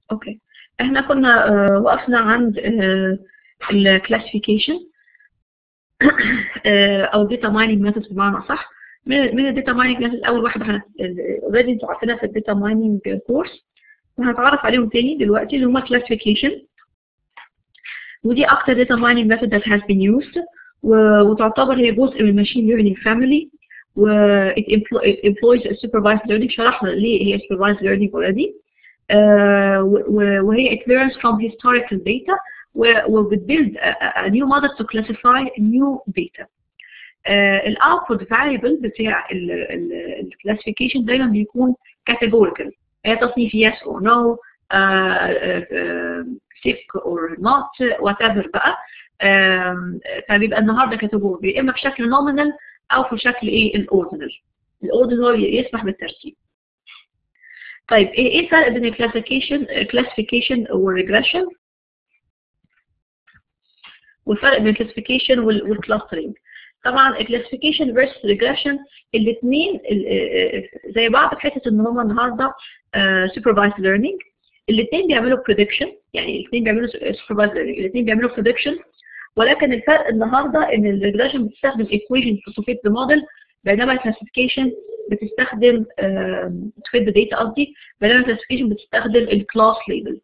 اوكي احنا كنا آه، وقفنا عند الكلاسيفيكيشن او داتا مايننج ميثود بمعنى اصح من من الداتا مايننج ميثود اول واحده اوريدي انتوا عارفينها في الداتا مايننج كورس وهنتعرف عليهم تاني دلوقتي اللي هما classification ودي اكتر داتا مايننج ميثود that has been used و- وتعتبر هي جزء من الماشين ليرنينج فاميلي و it emplo- it employs a supervised learning شرحنا ليه هي supervised learning already آه، و- و- وهي it learns from historical data و- وبتbuild a, a- a new model to classify new data الاوتبوت variable بتاع الكلاسيفيكيشن دايما بيكون categorical هي تصنيف yes or no uh, uh, uh, sick or not whatever بقى آم، فبيبقى النهارده كاتيجوري يا اما في شكل nominal او في شكل ايه الاوردينال الاوردينال هو يسمح بالترتيب طيب ايه ايه الفرق بين الكلاسيفيكيشن كلاسيفيكيشن والريجريشن والفرق بين الكلاسيفيكيشن والكلاسترنج طبعا الكلاسيفيكيشن فيرسس ريجريشن الاثنين زي بعض في حته ان هم النهارده سوبرفايز ليرنينج الاثنين بيعملوا بريدكشن يعني الاثنين بيعملوا سوبرفايز ليرنينج الاثنين بيعملوا بريدكشن ولكن الفرق النهارده ان الريجريشن بتستخدم equation to fit the model بينما الكلاسيفيكيشن بتستخدم to fit the data قصدي بينما الكلاسيفيكيشن بتستخدم الكلاس ليبل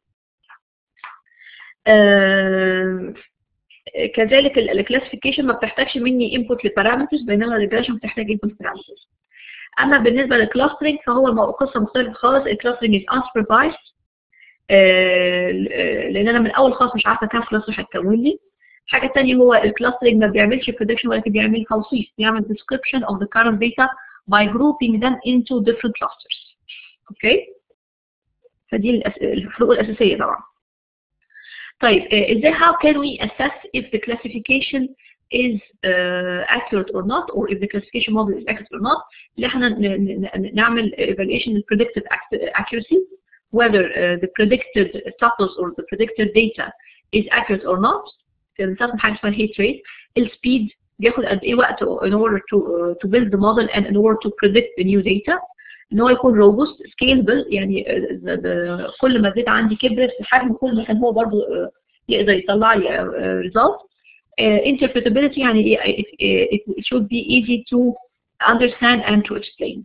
كذلك الكلاسيفيكيشن ما بتحتاجش مني input لبارامترز بينما الريجريشن بتحتاج input لبارامترز اما بالنسبه للكلاسترنج فهو المو- قصه مختلفه خالص الكلاسترنج is unsupervised آه، لان انا من الاول خالص مش عارفه كام كلاستر هتكون لي الحاجه الثانيه هو الكلاسترنج ما بيعملش prediction ولكن بيعمل توصيف بيعمل description of the current data by grouping them into different clusters اوكي فدي الأس- الفروق الاساسيه طبعا طيب آه، ازاي how can we assess if the classification is uh, accurate or not or if the classification model is accurate or not اللي احنا ن- ن- ن- نعمل evaluation of predicted ac- accuracy whether uh, the predicted status or the predicted data is accurate or not بنستخدم حاجه اسمها heat rate السبيد بياخد قد ايه وقت in order to uh, to build the model and in order to predict the new data ان هو يكون robust scalable يعني uh, the, the, كل ما الداتا عندي كبرت الحجم كل ما كان هو برضه uh, يقدر يطلع لي uh, result uh, interpretability يعني it, it, it should be easy to understand and to explain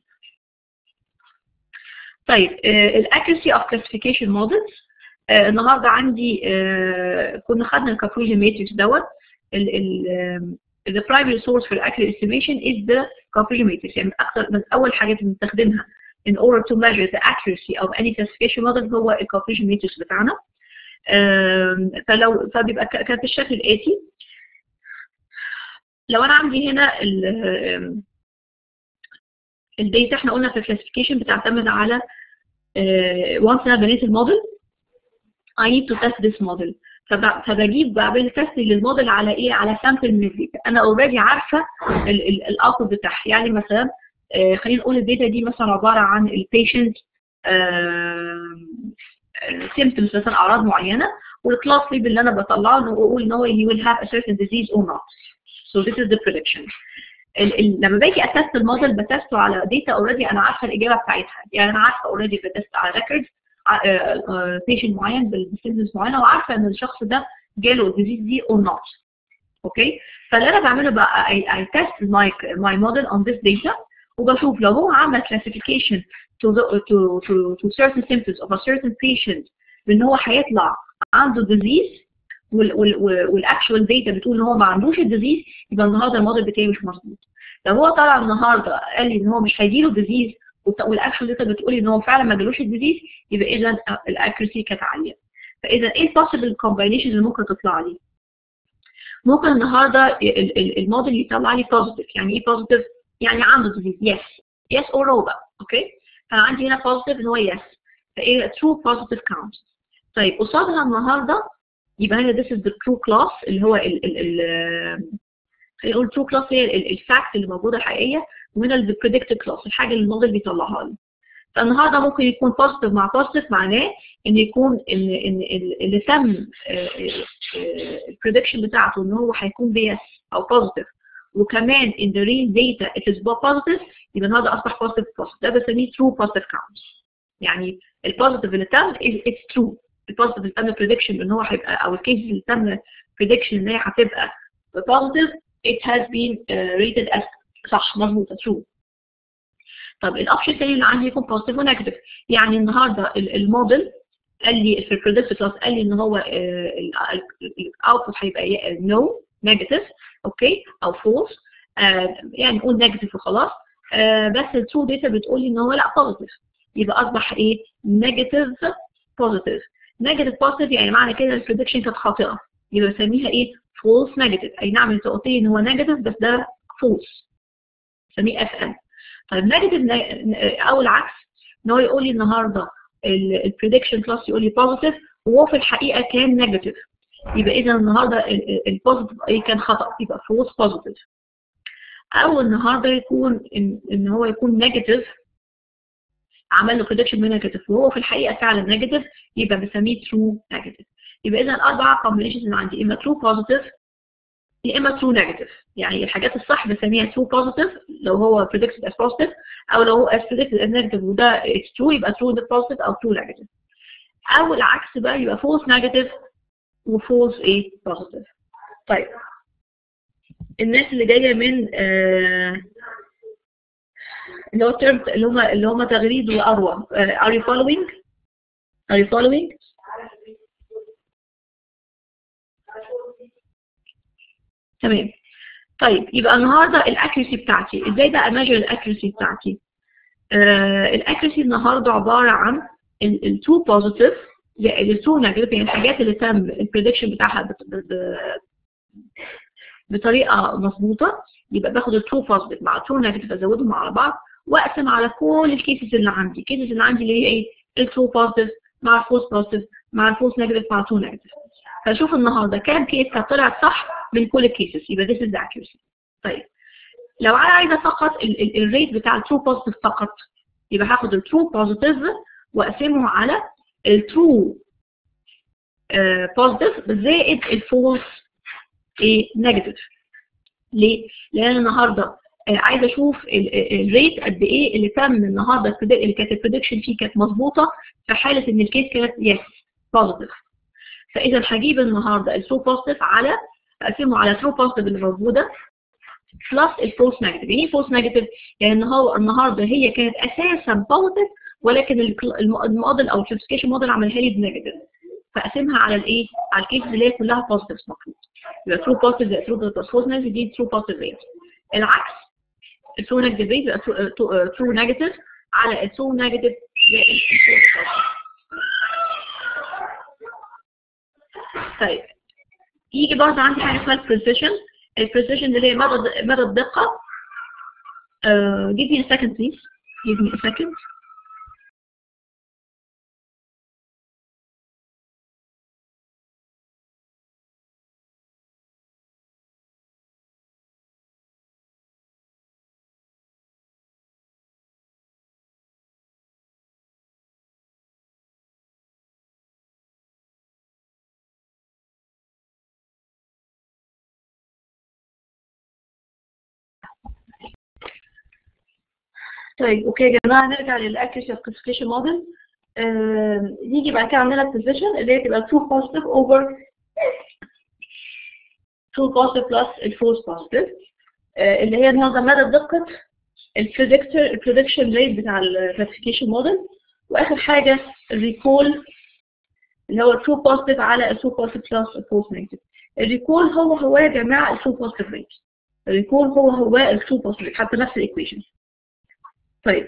طيب الاكيرسي اوف كلاسيفيكيشن مودلز النهارده عندي آه، كنا خدنا الكابريجن ماتريكس دوت ال ال the primary source for accurate estimation is the Capri matrix يعني أكثر من أول حاجات بنستخدمها in order to measure the accuracy of any classification model هو ال Capri matrix بتاعنا آم، فلو فبيبقى ك- كان في الشكل الآتي لو أنا عندي هنا ال الداتا احنا قلنا في الكلاسيفيكيشن بتعتمد على وانس انا بنيت الموديل I need to test this model فب- فبجيب بعمل تيست للموديل على ايه على سامبل من الداتا انا اوريدي عارفه الاوتبوت بتاعها يعني مثلا آه، خلينا نقول الداتا دي مثلا عباره عن البيشنت سيمبتومز مثلا اعراض معينه والكلاس ليبل اللي انا بطلعه انه اقول ان هو he will have a certain disease or not so this is the prediction ال ال لما باجي اتست الموديل بتسته على داتا اوريدي انا عارفه الاجابه بتاعتها يعني انا عارفه اوريدي بتست على ريكورد بيشنت معين بالسيمبتومز معينه وعارفه ان الشخص ده جاله الديزيز دي or not اوكي فاللي انا بعمله بقى I, I test my my model on this data وبشوف لو هو عمل classification to the, to to to certain symptoms of a certain patient بان هو هيطلع عنده disease والاكشوال داتا بتقول ان هو ما عندوش الديزيز يبقى النهارده الموديل بتاعي مش مظبوط لو هو طلع النهارده قال لي ان هو مش هيجيله ديزيز والاكشوال داتا بتقول ان هو فعلا ما جالوش الديزيز يبقى اذا الاكيرسي كانت عاليه فاذا ايه البوسيبل كومباينيشن اللي ممكن تطلع لي ممكن النهارده ال- ال- الموديل يطلع لي بوزيتيف يعني ايه بوزيتيف يعني عنده ديزيز يس يس اور نو بقى اوكي فانا عندي هنا بوزيتيف ان هو يس فايه ترو بوزيتيف كاونت طيب قصادها النهارده يبقى هنا this is the true class اللي هو ال ال ال خلينا نقول true class هي الفاكت اللي موجوده حقيقيه وهنا ال predicted class الحاجه اللي الموديل بيطلعها لي فالنهارده ممكن يكون positive مع positive معناه ان يكون ان ان ال- اللي تم البريدكشن بتاعته ان هو هيكون بيس او positive وكمان in the real data it is positive يبقى النهارده اصبح positive positive ده بسميه true positive count يعني البوزيتيف اللي تم is- it's true البوزيتيف اللي تم بريدكشن ان هو هيبقى او الكيسز اللي تم بريدكشن ان هي هتبقى بوزيتيف it has been uh, rated as صح مظبوطه true طب الاوبشن الثاني اللي عندي يكون بوزيتيف ونيجاتيف يعني النهارده الموديل قال لي في البريدكت كلاس قال لي ان هو الاوتبوت هيبقى نو نيجاتيف اوكي او فولس يعني نقول نيجاتيف وخلاص آه بس الترو داتا بتقول لي ان هو لا بوزيتيف يبقى اصبح ايه نيجاتيف بوزيتيف نيجاتيف بوزيتيف يعني معنى كده البريدكشن كانت خاطئه يبقى بسميها ايه فولس نيجاتيف اي نعم انت قلت لي ان هو نيجاتيف بس ده فولس بسميه اف ان طيب نيجاتيف او العكس ان هو يقول لي النهارده البريدكشن كلاس يقول لي بوزيتيف وهو في الحقيقه كان نيجاتيف يبقى اذا النهارده البوزيتيف ايه كان خطا يبقى فولس بوزيتيف او النهارده يكون ان, إن هو يكون نيجاتيف عمل له بريدكشن من نيجاتيف وهو في الحقيقه فعلا نيجاتيف يبقى بسميه ترو نيجاتيف يبقى اذا الاربع كومبينيشنز اللي عندي اما ترو بوزيتيف يا اما ترو نيجاتيف يعني الحاجات الصح بسميها ترو بوزيتيف لو هو predicted as positive او لو هو as predicted as negative وده it's true يبقى true positive او true negative او العكس بقى يبقى false negative و false ايه positive طيب الناس اللي جايه من آه اللي هو term اللي هم اللي هم تغريد واروى آه are you following are you following تمام طيب يبقى النهارده الاكيرسي بتاعتي ازاي بقى اميجر الاكيرسي بتاعتي آه الاكيرسي النهارده عباره عن التو بوزيتيف التو نيجاتيف يعني الحاجات اللي تم البريدكشن بتاعها بطريقه مظبوطه يبقى باخد الترو بوزيتيف مع الترو نيجاتيف ازودهم على بعض واقسم على كل الكيسز اللي عندي الكيسز اللي عندي اللي هي ايه الترو بوزيتيف مع الفولس بوزيتيف مع الفولس نيجاتيف مع الترو نيجاتيف فشوف النهارده كام كيس طلعت صح من كل الكيسز يبقى this is the accuracy طيب لو انا عايزه فقط الريت بتاع الترو بوزيتيف فقط يبقى هاخد الترو بوزيتيف واقسمه على الترو بوزيتيف زائد الفولس ايه نيجاتيف ليه؟ لان النهارده عايزه اشوف الريت قد ايه اللي تم النهارده اللي كانت البريدكشن فيه كانت مظبوطه في حاله ان الكيس كانت يس بوزيتيف فاذا هجيب النهارده الترو بوزيتيف على اقسمه على ترو بوزيتيف اللي موجوده بلس الفولس نيجاتيف يعني ايه فولس نيجاتيف؟ يعني ان هو النهارده هي كانت اساسا بوزيتيف ولكن الموديل او الكلاسيفيكيشن موديل عملها لي بنيجاتيف فاقسمها على الايه؟ على الكيس اللي هي كلها بوزيتيف المفروض يبقى ترو بوزيتيف زائد ترو بلس فولس نيجاتيف دي ترو بوزيتيف ريت العكس الترو نيجاتيف ريت يبقى ترو نيجاتيف على الترو نيجاتيف زائد طيب يجي برضه عندي حاجه اسمها البريسيشن البريسيشن اللي هي مدى مدى الدقه uh, give me a second please give me a second طيب اوكي يا جماعه نرجع للاكيرسي كلاسيفيكيشن موديل يجي بعد كده عندنا البوزيشن اللي هي تبقى true positive over true positive plus الفولس positive اللي هي النهارده مدى دقه البريدكتور البريدكشن ريت بتاع الكلاسيفيكيشن موديل واخر حاجه الريكول اللي هو true positive على true positive plus الفولس negative الريكول هو هو يا جماعه الtrue positive ريت الريكول هو هو الtrue positive حتى نفس الايكويشن طيب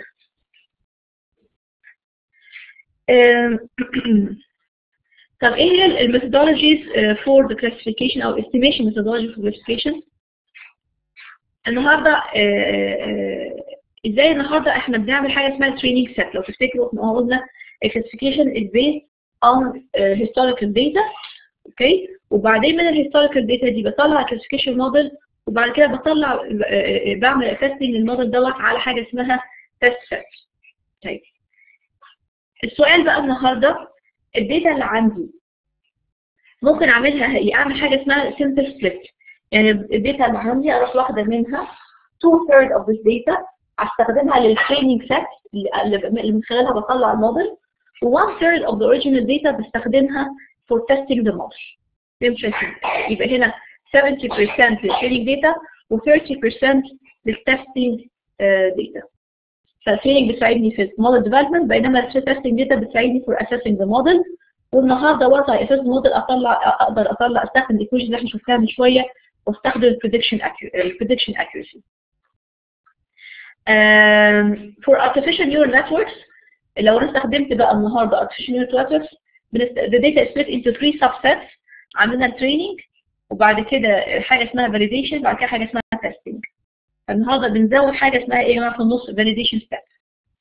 طب ايه هي الميثودولوجيز فور ذا كلاسيفيكيشن او estimation methodology for classification النهارده ازاي النهارده احنا بنعمل حاجه اسمها training set لو تفتكروا احنا قلنا الكلاسيفيكيشن is based on historical data اوكي وبعدين من الهيستوريكال داتا دي بطلع كلاسيفيكيشن موديل وبعد كده بطلع بعمل تيستنج للموديل دوت على حاجه اسمها تيست سيت طيب السؤال بقى النهارده الداتا اللي عندي ممكن اعملها هي اعمل حاجه اسمها سمبل سبليت يعني الداتا اللي عندي اروح واخده منها 2 third of this data استخدمها للتريننج سيت اللي من خلالها بطلع الموديل و1 third of the original data بستخدمها for testing the model interesting يبقى هنا 70% للtraining data و 30% للتستنج data فالtraining بتساعدني في model development بينما التستنج data بتساعدني for assessing the model والنهارده برضه على اساس الموديل اطلع اقدر اطلع استخدم الايكويشن اللي احنا شفناها من شويه واستخدم البريدكشن البريدكشن accuracy. Um, for artificial neural networks لو انا استخدمت بقى النهارده artificial neural networks the data is split into three subsets عملنا training وبعد كده حاجه اسمها validation بعد كده حاجه اسمها testing. النهارده بنزود حاجه اسمها ايه يا جماعه في النص validation step.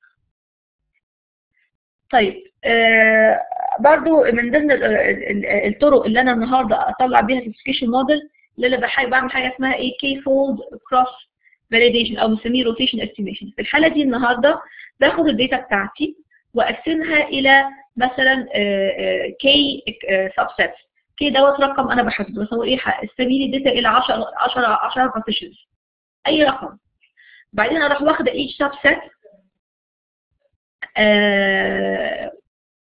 طيب آه برضو من ضمن الطرق اللي انا النهارده اطلع بيها كلاسيفيكيشن موديل اللي انا بحاول بعمل حاجه اسمها ايه كي فولد كروس فاليديشن او بنسميه روتيشن استيميشن في الحاله دي النهارده باخد الداتا بتاعتي واقسمها الى مثلا كي سبسيت كي دوت رقم انا بحدده بس هو ايه استميلي الداتا الى 10 10 10 بارتيشنز اي رقم بعدين اروح واخده each subset آه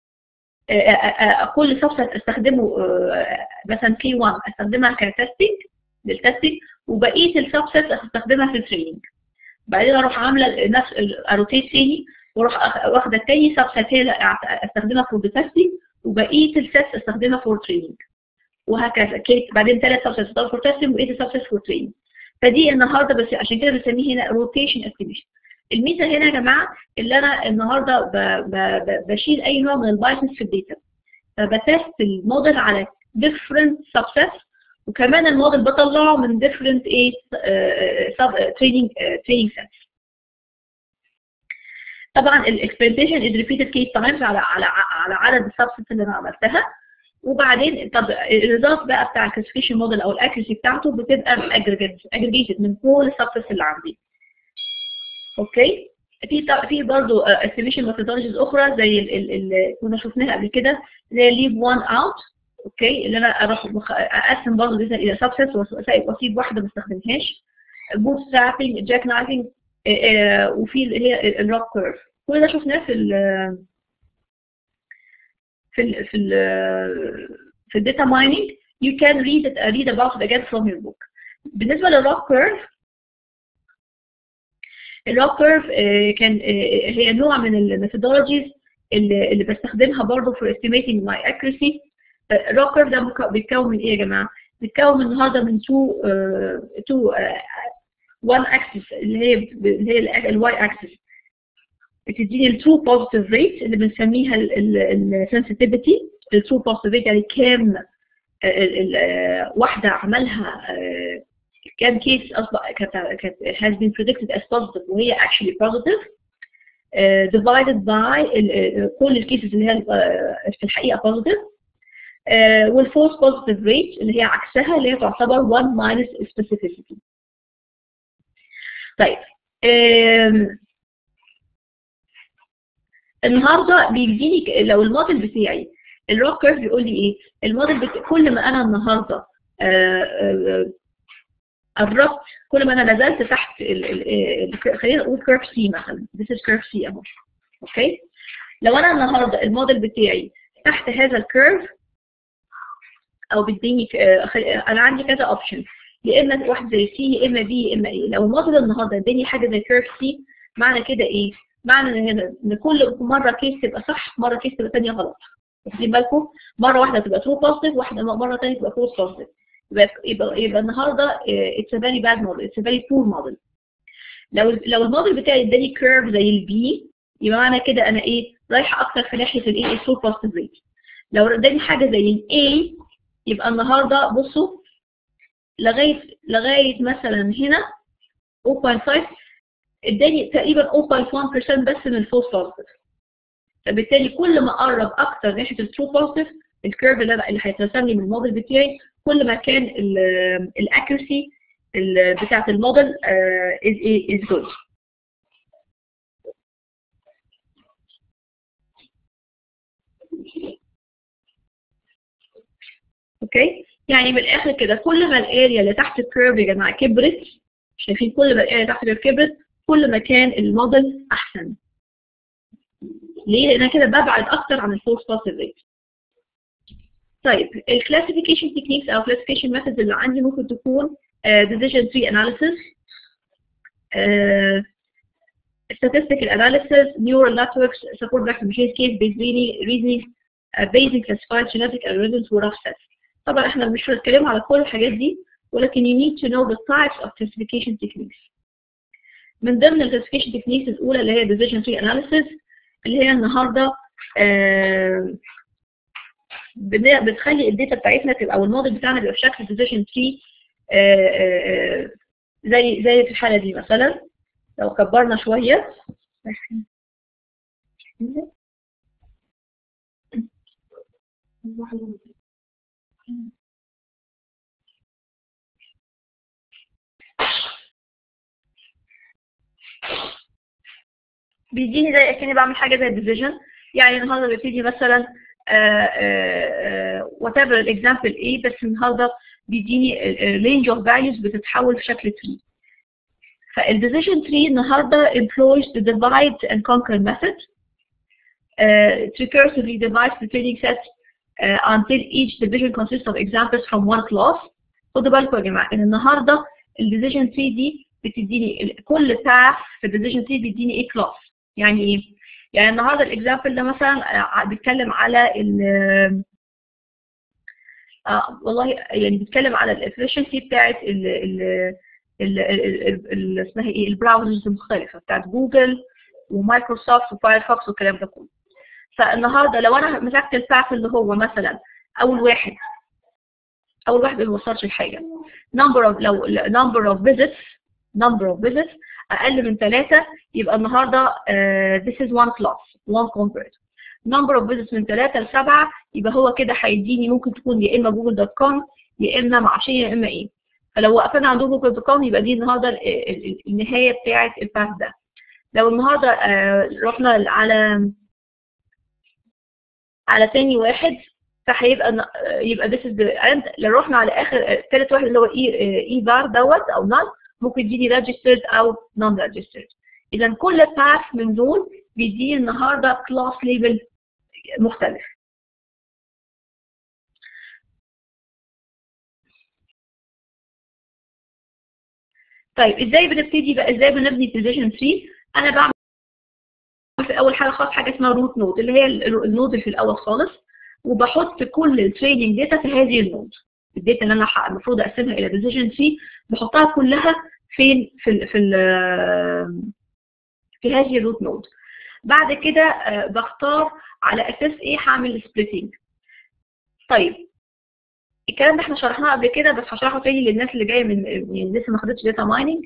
كل سبسيت استخدمه مثلا كي 1 استخدمها كتستنج للتستنج وبقيه السبسيت استخدمها في التريننج بعدين اروح عامله نفس اروتيت تاني واروح واخده تاني سبسيت هي استخدمها فور تستنج وبقيه السيتس استخدمها فور تريننج وهكذا كيت بعدين ثلاث سبسيت استخدمها فور تستنج وبقيه السبسيت فور تريننج فدي النهارده بس عشان كده بنسميه هنا روتيشن استيميشن الميزه هنا يا جماعه اللي انا النهارده ب ب ب بشيل اي نوع من البايسنس في الداتا فبتست الموديل على different subsets وكمان الموديل بطلعه من different ايه سب training training sets طبعا الاكسبerimentation is repeated case times على على على عدد السبسيتس اللي انا عملتها وبعدين طب الريزلت بقى بتاع الكلاسيفيكيشن موديل او الاكيرسي بتاعته بتبقى aggregated من كل السبسيتس اللي عندي اوكي في في برضه استيميشن ميثودولوجيز اخرى زي اللي كنا شفناها قبل كده اللي هي ليف وان اوت اوكي اللي انا اروح اقسم برضه داتا الى سبسيتس واسيب واحده ما استخدمهاش بوت سترابنج جاك نايفنج وفي اللي هي الروك كيرف كل ده شفناه في ال في ال في ال في الداتا مايننج you can read it read about it again from your book بالنسبه للروك كيرف الروك كيرف كان هي نوع من الميثودولوجيز اللي, اللي بستخدمها برضه for estimating my accuracy الروك كيرف ده بيتكون من ايه يا جماعه؟ بيتكون من النهارده من تو تو one axis اللي هي اللي هي الواي axis بتديني الترو بوزيتيف ريت اللي بنسميها السنسيتيفيتي الترو بوزيتيف ريت يعني كام واحده عملها كان كيس اصبح كانت كانت has been predicted as positive وهي actually positive uh, divided by uh, كل الكيسز اللي هي uh, في الحقيقه positive uh, والفولس positive rate اللي هي عكسها اللي هي تعتبر 1 minus specificity. طيب um, النهارده بيديني لو الموديل بتاعي الروك كيرف بيقول لي ايه؟ الموديل بت... كل ما انا النهارده قربت كل ما انا نزلت تحت ال ال خلينا نقول كيرف سي مثلا this is كيرف سي اهو اوكي لو انا النهارده الموديل بتاعي تحت هذا الكيرف او بيديني انا عندي كذا اوبشن يا اما واحد زي سي يا اما بي يا اما ايه لو الموديل النهارده اداني حاجه زي كيرف سي معنى كده ايه؟ معنى ان هنا ان كل مره كيس تبقى صح مره كيس تبقى ثانيه غلط واخدين بالكم مره واحده تبقى ترو بوزيتيف واحده مره ثانيه تبقى فولس بوزيتيف يبقى يبقى يبقى النهارده اتس ا فيري باد موديل اتس ا فيري بور موديل لو لو الموديل بتاعي اداني كيرف زي البي يبقى معنى كده انا ايه رايحه اكتر في ناحيه الايه الفول بوزيتيف ريت لو اداني حاجه زي الاي يبقى النهارده بصوا لغايه لغايه مثلا هنا 0.5 اداني تقريبا 0.1% بس من الفولس بوزيتيف فبالتالي كل ما اقرب اكتر ناحيه الترو بوزيتيف الكيرف اللي اللي هيترسم لي من الموديل بتاعي كل ما كان الاكيرسي بتاعه الموديل از از جود اوكي يعني من الاخر كده كل ما الاريا اللي تحت الكيرف يا جماعه كبرت شايفين كل ما الاريا تحت الكيرف كبرت كل ما كان الموديل احسن ليه؟ لان انا كده ببعد اكتر عن الفورس بوزيتيف ريت طيب الكلاسيفيكيشن تكنيكس او كلاسيفيكيشن ميثودز اللي عندي ممكن تكون decision tree analysis uh, statistical analysis neural networks support recommendation case based reasoning uh, basic classified genetic algorithms و rough sets طبعا احنا مش هنتكلم على كل الحاجات دي ولكن you need to know the types of classification techniques من ضمن الكلاسيفيكيشن تكنيكس الاولى اللي هي decision tree analysis اللي هي النهارده آه بتخلي الداتا بتاعتنا تبقى او الموديل بتاعنا بيبقى بشكل decision tree آه آه زي زي في الحاله دي مثلا لو كبرنا شويه بيديني زي اكني بعمل حاجه زي الديفيجن يعني النهارده بيبتدي مثلا وات ايفر الاكزامبل ايه بس النهارده بيديني رينج اوف فاليوز بتتحول في شكل تري فالديفيجن تري النهارده employs the divide and conquer method uh, to recursively divide the training set uh, until each division consists of examples from one class خدوا بالكم يا جماعه ان النهارده الديفيجن تري دي بتديني كل باث في الديفيجن تري بيديني ايه كلاس يعني ايه يعني النهارده الاكزامبل ده مثلا بيتكلم على ال آه والله يعني بيتكلم على الافشنسي بتاعت ال ال ال اسمها ايه البراوزرز المختلفه بتاعت جوجل ومايكروسوفت وفايرفوكس والكلام ده كله فالنهارده لو انا مسكت الباث اللي هو مثلا اول واحد اول واحد ما وصلش لحاجه number of لو number of visits number of visits اقل من ثلاثة يبقى النهارده uh, this is one class one convert number of visits من ثلاثة لسبعة يبقى هو كده هيديني ممكن تكون يا اما جوجل دوت كوم يا اما معشية يا اما ايه فلو وقفنا عند جوجل دوت كوم يبقى دي النهارده النهاية بتاعة الباث ده لو النهارده uh, رحنا على على تاني واحد فهيبقى يبقى this is the end لو رحنا على اخر ثالث واحد اللي هو اي اي فار دوت او نال ممكن يديني registered او non registered اذا كل path من دول بيديني النهارده class label مختلف طيب ازاي بنبتدي بقى ازاي بنبني position 3 انا بعمل في اول حاجه خالص حاجه اسمها روت نود اللي هي النود اللي في الاول خالص وبحط كل التريننج داتا في هذه النود الداتا اللي انا المفروض اقسمها الى ديسيجن تري بحطها كلها فين في ال في ال في هذه الروت نود بعد كده بختار على اساس ايه هعمل سبليتنج طيب الكلام ده احنا شرحناه قبل كده بس هشرحه تاني للناس اللي جايه من يعني لسه ما خدتش داتا مايننج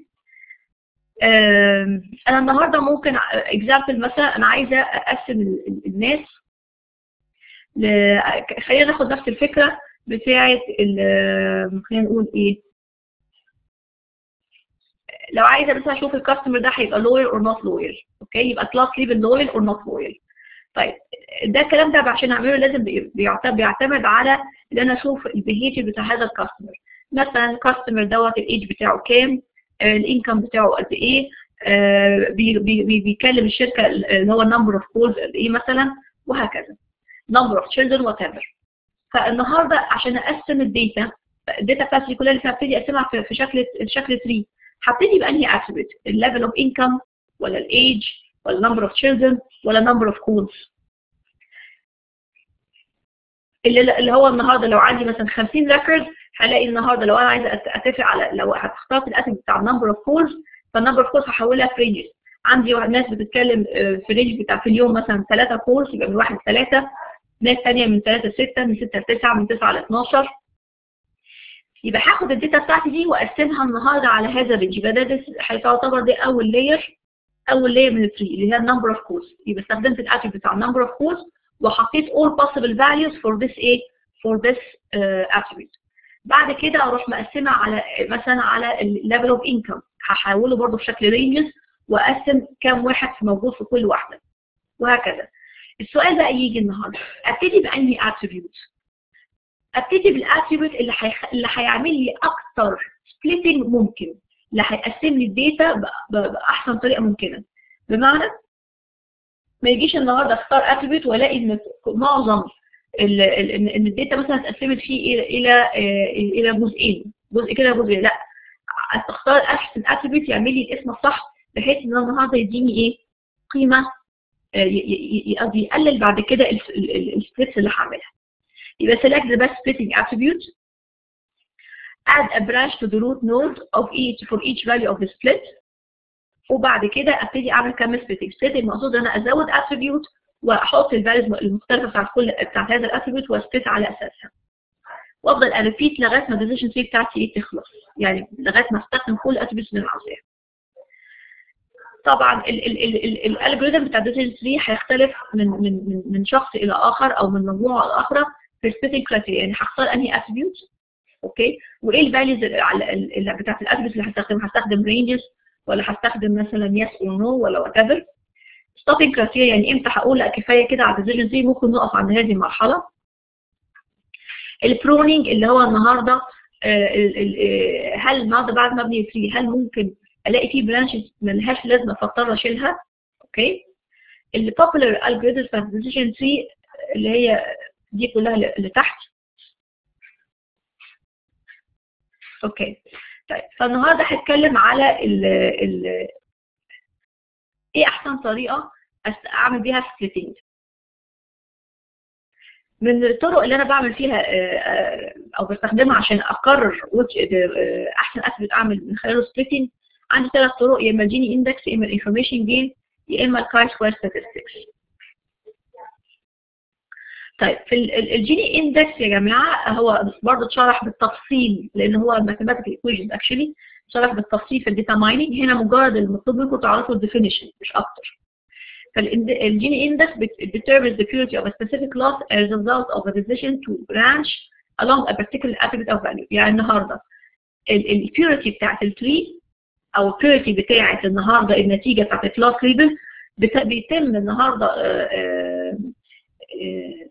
انا النهارده ممكن اكزامبل مثلا انا عايزه اقسم الناس ل... خلينا ناخد نفس الفكره بتاعه خلينا نقول ايه لو عايزه بس اشوف الكاستمر ده هيبقى لويال اور نوت لويال اوكي يبقى كلاس ليبل لويال اور نوت لويال طيب ده الكلام ده عشان اعمله لازم بيعتمد على ان انا اشوف البيهيفير بتاع هذا الكاستمر مثلا الكاستمر دوت الايج بتاعه كام الانكم بتاعه قد ايه بي بي بيكلم الشركه اللي هو النمبر اوف كولز قد ايه مثلا وهكذا number of children whatever فالنهارده عشان اقسم الداتا الداتا بتاعتي كلها اللي هبتدي اقسمها في شكل شكل 3 هبتدي بانهي اتريبيوت الليفل اوف انكم ولا الايج ولا number of children ولا number of calls اللي, اللي هو النهارده لو عندي مثلا 50 ريكورد هلاقي النهارده لو انا عايزه اتفق على لو هتختار الاتريبيوت بتاع النمبر اوف كولز فالنمبر اوف كولز هحولها في رينجز عندي ناس بتتكلم في رينج بتاع في اليوم مثلا 3 كولز يبقى من 1 ل 3 ناس ثانيه من 3 ل 6 من 6 ل 9 من 9 ل 12 يبقى هاخد الداتا بتاعتي دي واقسمها النهارده على هذا الرينج يبقى ده هيعتبر ده اول لاير اول لاير من التري اللي هي النمبر اوف كولز يبقى استخدمت الاتريبيوت بتاع النمبر اوف كولز وحطيت all possible values for this ايه for this uh, attribute بعد كده اروح مقسمها على مثلا على الليفل اوف انكم هحوله برضه في شكل رينجز واقسم كام واحد موجود في كل واحده وهكذا السؤال بقى يجي النهارده ابتدي بانهي اتريبيوت ابتدي بالاتريبيوت اللي حيخ... اللي هيعمل لي اكتر سبليتنج ممكن اللي هيقسم لي الداتا باحسن طريقه ممكنه بمعنى ما يجيش النهارده اختار اتريبيوت والاقي ان معظم ال- ال- ان إن الداتا مثلا اتقسمت فيه الى الى آه، الى جزئين جزء كده جزء لا تختار احسن اتريبيوت يعمل لي الاسم الصح بحيث ان أنا النهارده يديني ايه قيمه آه، ي- ي- ي- قصدي يقلل بعد كده السبليتس اللي هعملها يبقى select the best splitting attribute add a branch to the root node of each for each value of the split وبعد كده ابتدي اعمل كام splitting splitting المقصود ان انا ازود attribute واحط الفاليوز المختلفه بتاعت كل بتاعت هذا الاتريبيوت واسبلت على اساسها وافضل اريبيت لغايه ما الديسيجن تري بتاعتي ايه تخلص يعني لغايه ما استخدم كل الاتريبيوتس اللي انا عاوزاها طبعا الالجوريثم بتاع الديسيجن تري هيختلف من من من من شخص الى اخر او من مجموعه لاخرى في السبيتنج كرايتيريا يعني هختار انهي اتريبيوت اوكي وايه الفاليوز اللي بتاعت الاتريبيوتس اللي هستخدم هستخدم رينجز ولا هستخدم مثلا يس او نو ولا وات ايفر ستوبنج كرايتيريا يعني امتى هقول لا كفايه كده على الديسيجن تري ممكن نقف عند هذه المرحله البرونينج اللي هو النهارده آه، ال- ال- آه، هل النهارده بعد ما ابني تري هل ممكن الاقي فيه برانشز ملهاش لازمه فاضطر اشيلها اوكي البوبولار الجوريزم بتاعت الديسيجن تري اللي هي دي كلها اللي اللي تحت اوكي طيب فالنهارده هتكلم على ال ال ايه احسن طريقه أس- اعمل بيها سبليتنج من الطرق اللي انا بعمل فيها آه، آه، او بستخدمها عشان اقرر which- آه، احسن اثبت اعمل من خلاله سبليتنج عندي ثلاث طرق يا اما الجيني اندكس يا اما الانفورميشن جين يا اما الكاي سكوير statistics طيب في ال- ال- الجيني اندكس يا جماعه هو برضه اتشرح بالتفصيل لان هو ماثيماتيكال ايكويشن اكشلي شرح بالتفصيل في الداتا مايننج هنا مجرد المطلوب منكم تعرفوا الديفينيشن مش اكتر فالجيني اندكس determines the purity of a specific loss as a result of a decision to branch along a particular attribute of value يعني النهارده البيوريتي بتاعت التري او البيوريتي بتاعت النهارده النتيجه بتاعت الكلاس ليبل بيتم النهارده آه، آه، آه،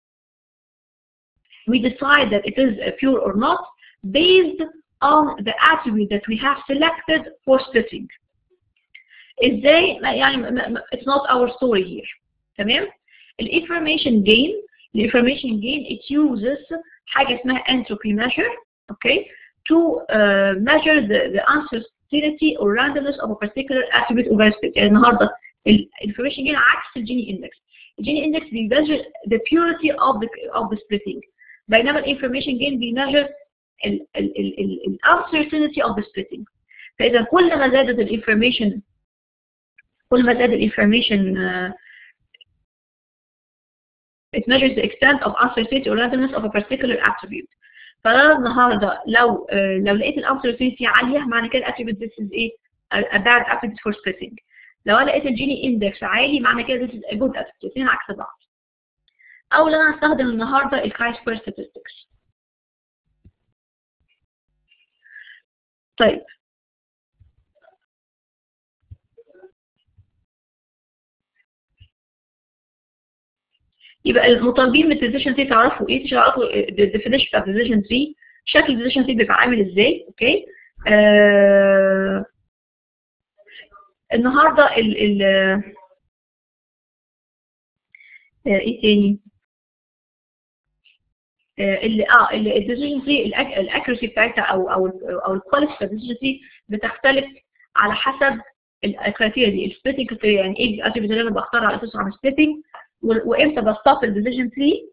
we decide that it is uh, pure or not based on the attribute that we have selected for splitting. ازاي ما- يعني ما- ما- it's not our story here تمام الانفورميشن gain الانفورميشن gain it uses حاجه اسمها entropy measure okay to uh, measure the, the uncertainty or randomness of a particular attribute over a split يعني النهارده الانفورميشن gain عكس الجيني اندكس الجيني اندكس بيميجر the purity of the of the splitting بينما الانفورميشن gain بيميجر ال ال ال ال ال uncertainty of the splitting فاذا كل ما زادت الانفورميشن كل ما زاد الانفورميشن it measures the extent of uncertainty or randomness of a particular attribute فانا النهارده لو آه، لو لقيت الانسرتينتي عاليه معنى كده attribute this is ايه a bad attribute for splitting لو انا لقيت الجيني اندكس عالي معنى كده this is a good attribute الاثنين عكس بعض او لو انا استخدم النهارده الكاي سكوير statistics طيب يبقى المطالبين من الديسيشن تري تعرفوا ايه تعرفوا الديفينيشن بتاع الديسيشن تري شكل الديسيشن تري بيبقى عامل ازاي اوكي آه النهارده ال ال آه ايه تاني آه اللي اه الديسيشن تري الاكيرسي بتاعتها او او او الكواليتي بتاع الديسيشن تري بتختلف على حسب الكرايتيريا دي السبليتنج كرايتيريا يعني ايه الاتريبيوت اللي انا بختار على اساسه عن سبليتنج وامتى بستوب الديسيجن تري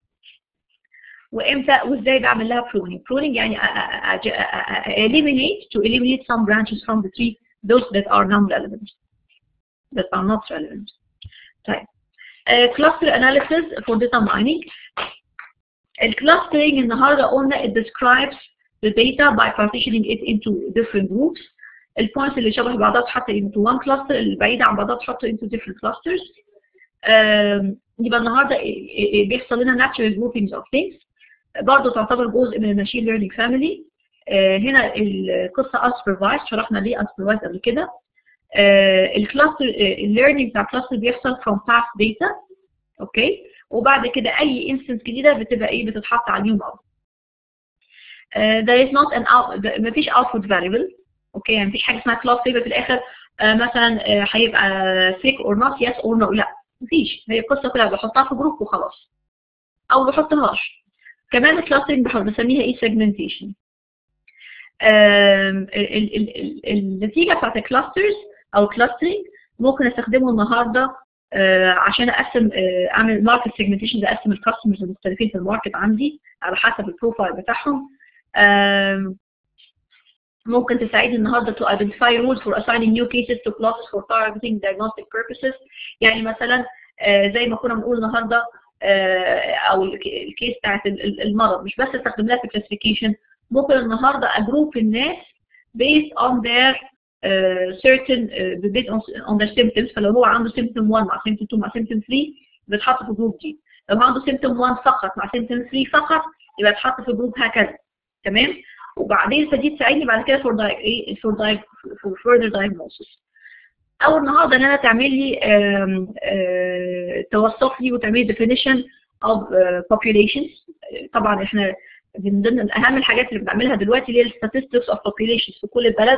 وامتى وازاي بعمل لها pruning pruning يعني أ- أ- أ- eliminate to eliminate some branches from the tree those that are non-relevant that are not relevant طيب uh, cluster analysis for data mining الكلاسترنج النهارده قلنا it describes the data by partitioning it into different groups البوينتس اللي شبه بعضها تحط into one cluster البعيدة عن بعضها تحط into different clusters آم، يبقى النهارده إيه- إيه- بيحصل لنا natural groupings of things برضه تعتبر جزء من الماشين ليرنينج فاميلي هنا القصه unsupervised شرحنا ليه unsupervised قبل كده الكلاستر الليرنينج بتاع الكلاستر بيحصل from past data اوكي وبعد كده اي انستنس جديده بتبقى ايه بتتحط على نيو موديل there is not an out مفيش output variable اوكي يعني مفيش حاجه اسمها كلاس يبقى في الاخر آه، مثلا آه، هيبقى fake or not yes or no لا مفيش هي القصه كلها بحطها في جروب وخلاص او ما بحطهاش كمان الكلاسترنج بسميها ايه سيجمنتيشن النتيجه بتاعت الكلاسترز او كلاسترنج ممكن استخدمه النهارده عشان اقسم اعمل ماركت سيجمنتيشن اقسم الكاستمرز المختلفين في الماركت عندي على حسب البروفايل بتاعهم ممكن تساعدني النهارده to identify rules for assigning new cases to classes for targeting diagnostic purposes يعني مثلا زي ما كنا بنقول النهارده او الكيس بتاعت المرض مش بس استخدم لها في classification ممكن النهارده اجروب الناس based on their uh, certain uh, based on, on their symptoms فلو هو عنده symptom 1 مع symptom 2 مع symptom 3 بيتحط في الجروب دي لو عنده symptom 1 فقط مع symptom 3 فقط يبقى يتحط في جروب هكذا تمام وبعدين فدي تساعدني بعد كده for ايه for for further diagnosis او النهارده ان انا تعمل لي توصف لي وتعمل لي definition of populations طبعا احنا من ضمن اهم الحاجات اللي بنعملها دلوقتي اللي هي statistics of populations في كل البلد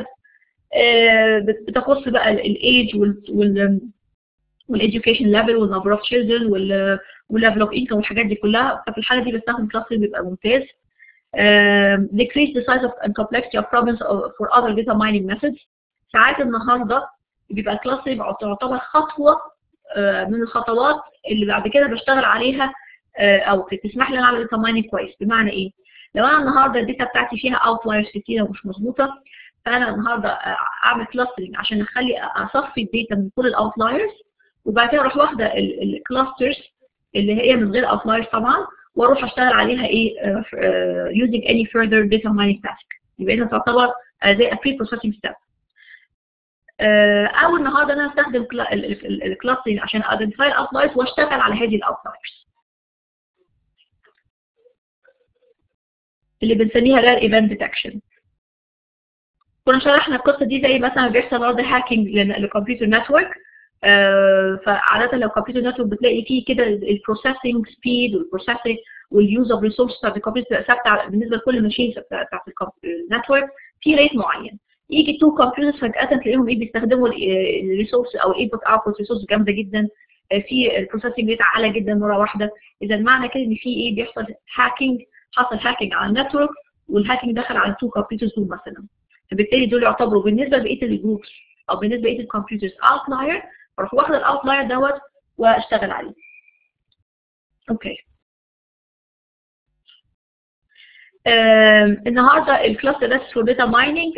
بتخص بقى الايج وال والeducation level والنمبر اوف children وال والlevel of income والحاجات دي كلها ففي الحاله دي بستخدم كلاستر بيبقى ممتاز uh, decrease the size of and complexity of problems for other data mining methods ساعات النهارده بيبقى الكلاستر يبقى تعتبر خطوه uh, من الخطوات اللي بعد كده بشتغل عليها uh, او تسمح لي ان اعمل داتا مايننج كويس بمعنى ايه؟ لو انا النهارده الداتا بتاعتي فيها اوتلايرز كتيره ومش مظبوطه فانا النهارده اعمل كلاسترنج عشان اخلي اصفي الداتا من كل الاوتلايرز وبعد كده اروح واخده الكلاسترز اللي هي من غير اوتلايرز طبعا واروح اشتغل عليها ايه uh, using any further data mining task يبقى اذا تعتبر زي a pre-processing step uh, او النهارده انا استخدم الكلاسترنج عشان identify الاوتلايرز واشتغل على هذه الاوتلايرز اللي بنسميها rare event detection كنا شرحنا القصه دي زي مثلا بيحصل برضه هاكينج للكمبيوتر نتورك آه فعاده لو الكمبيوتر نتورك بتلاقي فيه كده البروسيسنج سبيد والبروسيسنج واليوز اوف ريسورس بتاعت الكمبيوتر ثابته بالنسبه لكل الماشينز بتاعت النتورك في ريت معين يجي تو كمبيوترز فجاه تلاقيهم ايه بيستخدموا الريسورس او الانبوت اوتبوت ريسورس جامده جدا في البروسيسنج ريت عاليه جدا مره واحده اذا معنى كده ان في ايه بيحصل هاكينج حصل هاكينج على النتورك والهاكينج دخل على التو كمبيوترز دول مثلا فبالتالي دول يعتبروا بالنسبه لبقيه الجروبس او بالنسبه لبقيه الكمبيوترز اوتلاير اروح واخد الاوتلاير دوت واشتغل عليه اوكي آه النهارده الكلاس ده فور داتا مايننج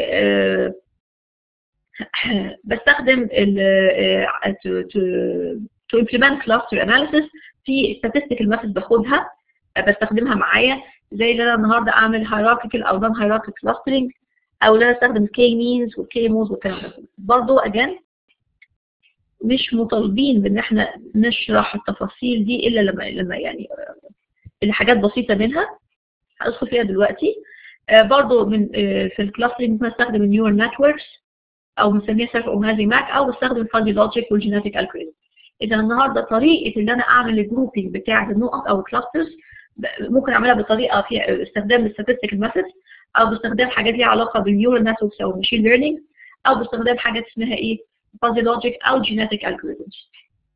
بستخدم ال تو implement cluster analysis في statistical methods باخدها بستخدمها معايا زي اللي انا النهارده اعمل hierarchical او non hierarchical clustering او ان انا استخدم كي مينز والكي موز والكلام ده برضه اجان مش مطالبين بان احنا نشرح التفاصيل دي الا لما لما يعني الحاجات بسيطه منها هدخل فيها دلوقتي برضه من في الكلاسترنج ممكن استخدم النيورال نتوركس او بنسميها سيلف اورجنايزنج ماك او بستخدم الفازي لوجيك والجينيتيك الجوريزم اذا النهارده طريقه ان انا اعمل الجروبنج بتاعه النقط او الكلاسترز ممكن اعملها بطريقه في استخدام الستاتستيكال ميثودز او باستخدام حاجات ليها علاقه بالنيورال نتوركس او الماشين ليرنينج او باستخدام حاجات اسمها ايه فازي لوجيك او جينيتيك الجوريزمز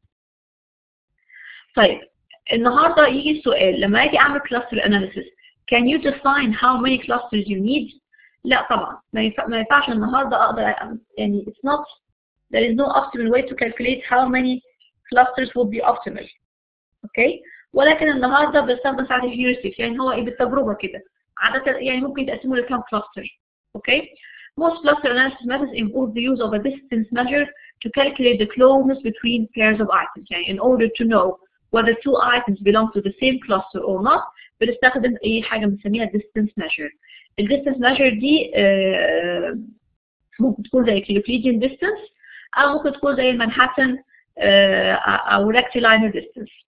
طيب النهارده يجي السؤال لما اجي اعمل كلاستر اناليسيس can you define how many clusters you need لا طبعا ما ينفع ما ينفعش النهارده اقدر يعني it's not there is no optimal way to calculate how many clusters would be optimal اوكي okay? ولكن النهارده بستخدم ساعات الهيورستيك يعني هو ايه بالتجربه كده عادة يعني ممكن يتقسموا لكام كلاستر اوكي Most cluster analysis methods involve the use of a distance measure to calculate the closeness between pairs of items يعني in order to know whether two items belong to the same cluster or not بنستخدم ايه حاجه بنسميها distance measure ال distance measure دي آه ممكن تكون زي Euclidean distance او ممكن تكون زي المانهاتن آه او rectilinear distance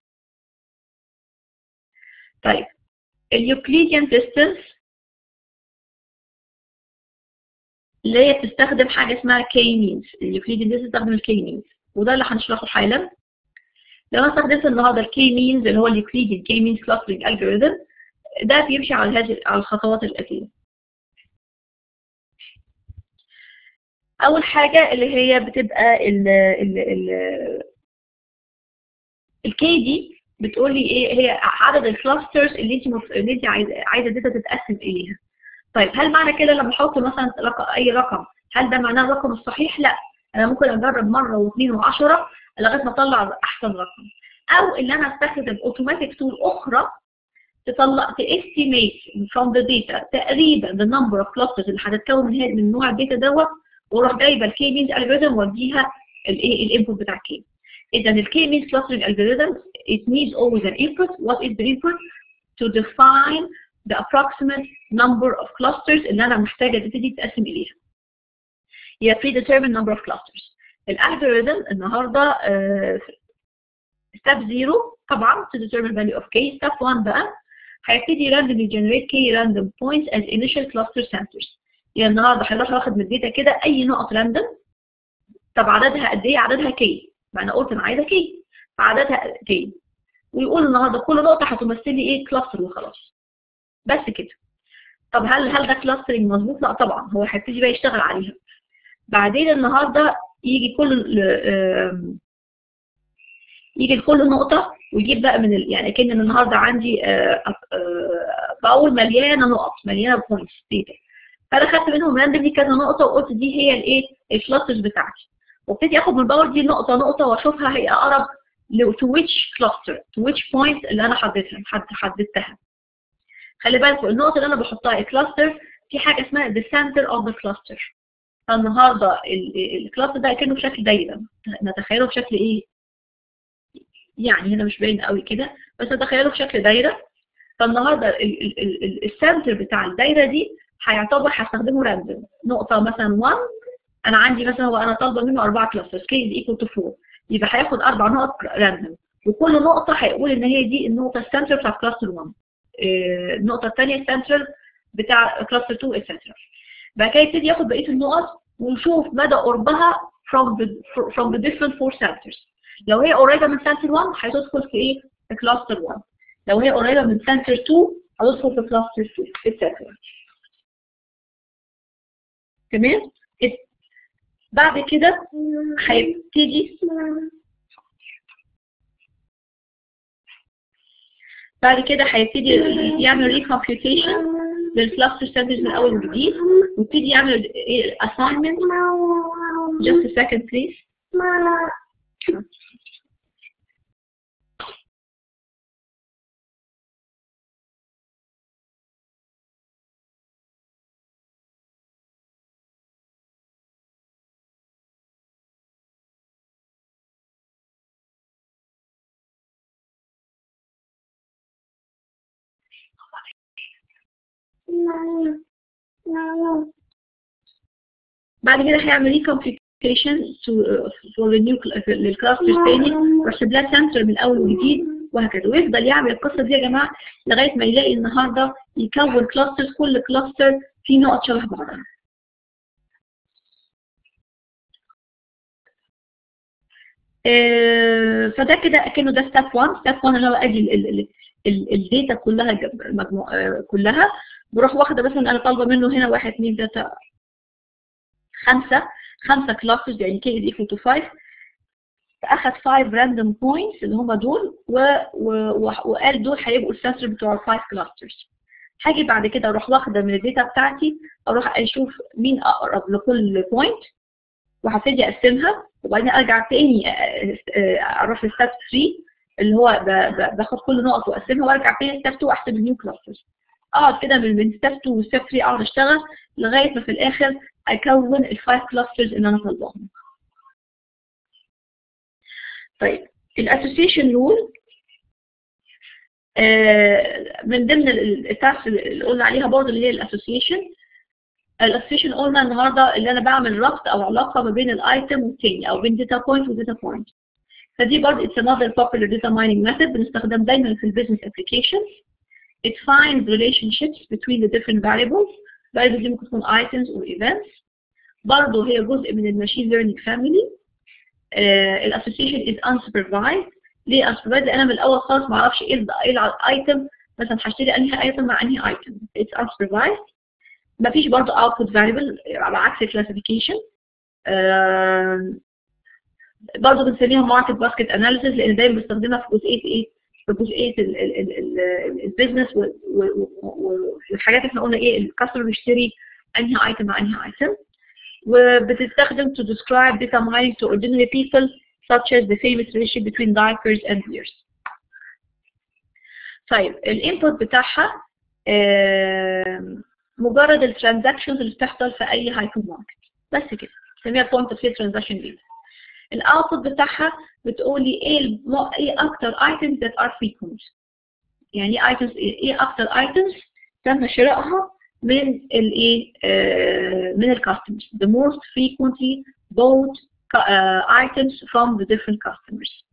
طيب اليوكليديان ديستانس اللي هي بتستخدم حاجه اسمها كي مينز اليوكليديان ديستانس بتستخدم الكي مينز وده اللي هنشرحه حالا لو انا استخدمت النهارده الكي مينز اللي هو اليوكليديان كي مينز كلاسترنج الجوريزم ده بيمشي على هذه على الخطوات الاتيه اول حاجه اللي هي بتبقى ال ال ال الكي دي بتقول لي ايه هي عدد الكلاسترز اللي انت مف... اللي انت عايزه عايزه الداتا تتقسم اليها طيب هل معنى كده لما احط مثلا رقم اي رقم هل ده معناه الرقم الصحيح لا انا ممكن اجرب مره واثنين وعشرة لغايه ما اطلع احسن رقم او ان انا استخدم اوتوماتيك تول اخرى تطلع تاستيميت from the data تقريبا the number of clusters اللي هتتكون من هذا من نوع الداتا دوت واروح جايبه الكي مينز الجوريزم واديها الايه الانبوت بتاع الكي اذا الكي مينز clustering algorithm it needs always an input what is the input to define the approximate number of clusters اللي انا محتاجه تبتدي تقسم اليها هي predetermined number of clusters الالجوريزم النهارده step 0 طبعا to determine value of k step 1 بقى هيبتدي randomly generate k random points as initial cluster centers يعني النهارده هيروح واخد من الداتا كده اي نقط راندوم طب عددها قد ايه عددها k ما انا قلت انا عايزه k فعددها k ويقول النهارده كل نقطه هتمثل لي ايه كلاستر وخلاص بس كده طب هل هل ده كلاسترنج مظبوط لا طبعا هو هيبتدي بقى يشتغل عليها بعدين النهارده يجي كل يجي لكل نقطة ويجيب بقى من ال... يعني كأن النهارده عندي باول مليانة نقط مليانة بوينتس داتا فأنا خدت منهم راندملي كذا نقطة وقلت دي هي الإيه الكلاسترز بتاعتي وابتدي آخد من الباور دي نقطة نقطة وأشوفها هي أقرب to which cluster to which point اللي أنا حددتها حددتها خلي بالكم النقطة اللي أنا بحطها الكلاستر في حاجة اسمها the center of the cluster فالنهارده الكلاستر ده كأنه بشكل دايرة نتخيله بشكل إيه؟ يعني هنا مش باين قوي كده بس اتخيله بشكل دايره فالنهارده السنتر بتاع الدايره دي هيعتبر هستخدمه راندوم نقطه مثلا 1 انا عندي مثلا هو انا طالبه منه اربعه كلاسترز كي از ايكوال تو 4 يبقى هياخد اربع نقط راندوم وكل نقطه هيقول ان هي دي النقطه السنتر بتاع كلاستر 1 النقطه الثانيه السنتر بتاع كلاستر 2 اتسترا بعد كده يبتدي ياخد بقيه النقط ويشوف مدى قربها from the from the different four centers لو هي قريبه من سنتر 1 هتدخل في ايه؟ في كلاستر 1 لو هي قريبه من سنتر 2 هتدخل في كلاستر 2 اتسترا تمام؟ بعد كده هيبتدي بعد كده هيبتدي يعمل ريكمبيوتيشن للكلاستر سنترز من اول وجديد ويبتدي يعمل assignment just a second please بعد كده هيعمل ريكمبيوتيشن فور النيو للكلاستر الثاني ويحسب لها سنتر من اول وجديد وهكذا ويفضل يعمل القصه دي يا جماعه لغايه ما يلاقي النهارده يكون كلاسترز كل كلاستر فيه نقط شبه بعضها فده كده اكنه ده ستيب 1 ستيب 1 اللي هو ادي الداتا كلها مجموع كلها بروح واخده مثلا انا طالبه منه هنا 1 2 3 5 5 كلاسز يعني كي از ايكوال تو 5 فاخد 5 راندوم بوينتس اللي هم دول و... و... وقال دول هيبقوا السنسور بتوع ال 5 كلاسترز هاجي بعد كده اروح واخده من الداتا بتاعتي اروح اشوف مين اقرب لكل بوينت وهبتدي اقسمها وبعدين ارجع تاني اروح لستيب 3 اللي هو باخد كل نقط واقسمها وارجع تاني ستيب 2 احسب النيو كلاسترز اقعد كده من ستيب 2 وستيب 3 اقعد اشتغل لغايه ما في الاخر اكون الفايف كلاسترز اللي انا طالباهم. طيب الاسوسيشن رول من ضمن التاسك اللي قلنا عليها برضه اللي هي الاسوسيشن الاسوسيشن قلنا النهارده اللي انا بعمل ربط او علاقه ما بين الايتم والتاني او بين داتا بوينت وداتا بوينت فدي برضه it's another popular data mining method بنستخدم دايما في البيزنس applications it finds relationships between the different variables variables دي ممكن تكون items or events برضه هي جزء من الماشين ليرنينج فاميلي الاسوسيشن از unsupervised ليه unsupervised لان انا من الاول خالص ما اعرفش ايه الايتم مثلا هشتري انهي ايتم مع انهي ايتم it's unsupervised مفيش برضه output variable على عكس الكلاسيفيكيشن برضه بنسميها ماركت باسكت اناليسيس لان دايما بنستخدمها في جزئيه ايه؟ في جزئيه البيزنس والحاجات اللي احنا قلنا ايه الكاستمر بيشتري انهي ايتم مع انهي ايتم وبتستخدم to describe data mining to ordinary people such as the famous relationship between diapers and beers. طيب الانبوت بتاعها مجرد الترانزاكشنز اللي بتحصل في اي هايبر ماركت بس كده نسميها بوينت اوف ترانزاكشن ديتا الاوتبوت بتاعها بتقول لي ايه الم... ايه اكتر items that are frequent يعني items ايه اكتر items تم شرائها من الايه uh, من الكاستمرز the most frequently bought uh, items from the different customers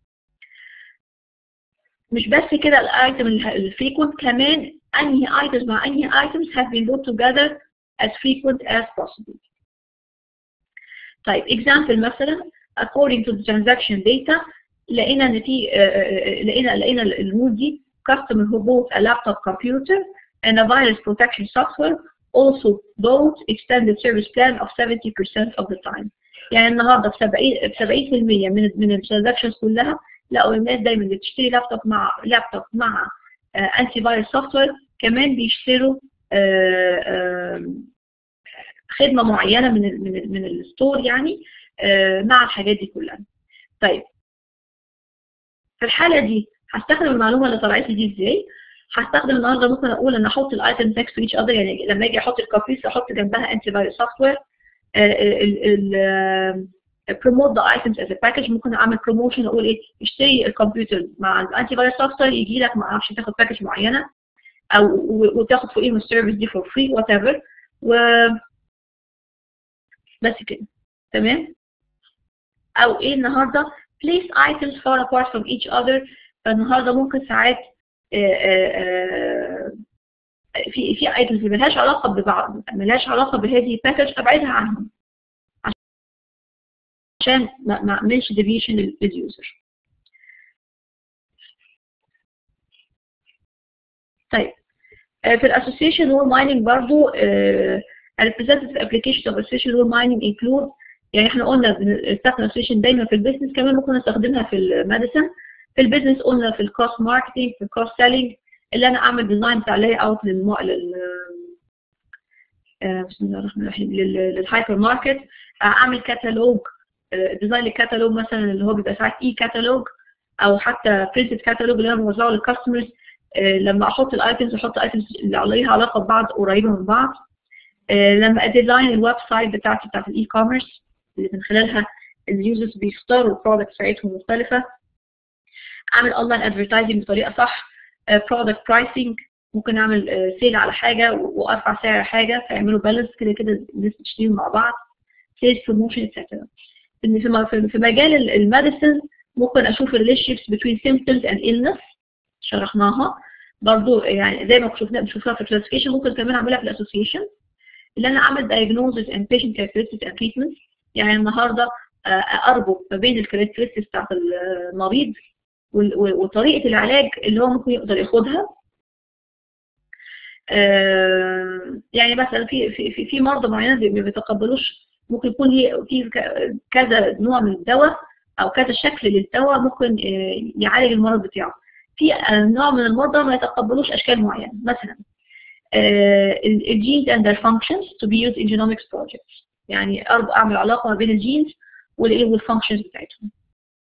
مش بس كده الايتم الفريكونت كمان انهي items مع انهي items have been bought together as frequent as possible طيب example مثلا according to the transaction data لقينا ان في لقينا لقينا الرول دي customer who bought a laptop computer and a virus protection software also bought extended service plan of 70% of the time يعني النهارده في 70 70% من من الترانزاكشنز كلها لقوا الناس دايما اللي بتشتري لابتوب مع لابتوب مع انتي فايروس سوفت وير كمان بيشتروا آآ آآ خدمه معينه من ال من ال من الستور يعني مع الحاجات دي كلها. طيب في الحاله دي هستخدم المعلومه اللي طلعت لي دي ازاي؟ هستخدم النهارده ممكن اقول ان احط الايتم نكست تو ايتش اذر يعني لما اجي احط الكوبيز احط جنبها انتي فايروس سوفت وير promote the items as a package ممكن اعمل promotion اقول ايه اشتري الكمبيوتر مع الانتي فايروس سوفت وير يجي لك ما اعرفش تاخد باكج معينه او وتاخد فوقيهم السيرفيس دي فور فري وات ايفر و بس كده تمام او ايه النهارده place items far apart from each other فالنهارده ممكن ساعات في في ايتمز ملهاش علاقه ببعض ملهاش علاقه بهذه الباكج ابعدها عنهم عشان ما اعملش ديفيشن لليوزر طيب في الاسوسيشن رول مايننج برضو الريبريزنتيف ابلكيشن اوف اسوسيشن رول مايننج انكلود يعني احنا قلنا بنستخدم اسوسيشن دايما في البيزنس كمان ممكن نستخدمها في الميديسن في البيزنس قلنا في الكروس ماركتنج في الكروس سيلينج اللي انا اعمل ديزاين بتاع لاي اوت للم... لل بسم الله الرحمن الرحيم للهايبر ماركت اعمل كتالوج ديزاين الكتالوج مثلا اللي هو بيبقى ساعات اي كتالوج او حتى برنتد كتالوج اللي انا بوزعه للكاستمرز لما احط الايتمز احط ايتمز اللي عليها علاقه ببعض قريبه من بعض لما اديزاين الويب سايت بتاعتي بتاعت الاي كوميرس اللي من خلالها اليوزرز بيختاروا البرودكتس بتاعتهم مختلفه اعمل اونلاين ادفرتايزنج بطريقه صح برودكت برايسنج ممكن اعمل سيل على حاجه وارفع سعر حاجه فيعملوا بالانس كده كده الناس تشتريهم مع بعض سيلز بروموشن اتسترا في مجال الميديسن ممكن اشوف الريليشنشيبس بين symptoms and illness شرحناها برضو يعني زي ما شفنا بنشوفها في الكلاسيفيكيشن ممكن كمان اعملها في الاسوسيشن اللي انا اعمل diagnosis and patient characteristics and treatments يعني النهارده اربط ما بين الكاركترستكس بتاعت المريض وطريقه العلاج اللي هو ممكن يقدر ياخدها يعني مثلا في في في مرضى معينه ما بيتقبلوش ممكن يكون في كذا نوع من الدواء او كذا شكل للدواء ممكن يعالج المرض بتاعه في نوع من المرضى ما يتقبلوش اشكال معينه مثلا الجينز and their functions to be used in genomics projects يعني اعمل علاقه ما بين الجينز والايه والفانكشنز بتاعتهم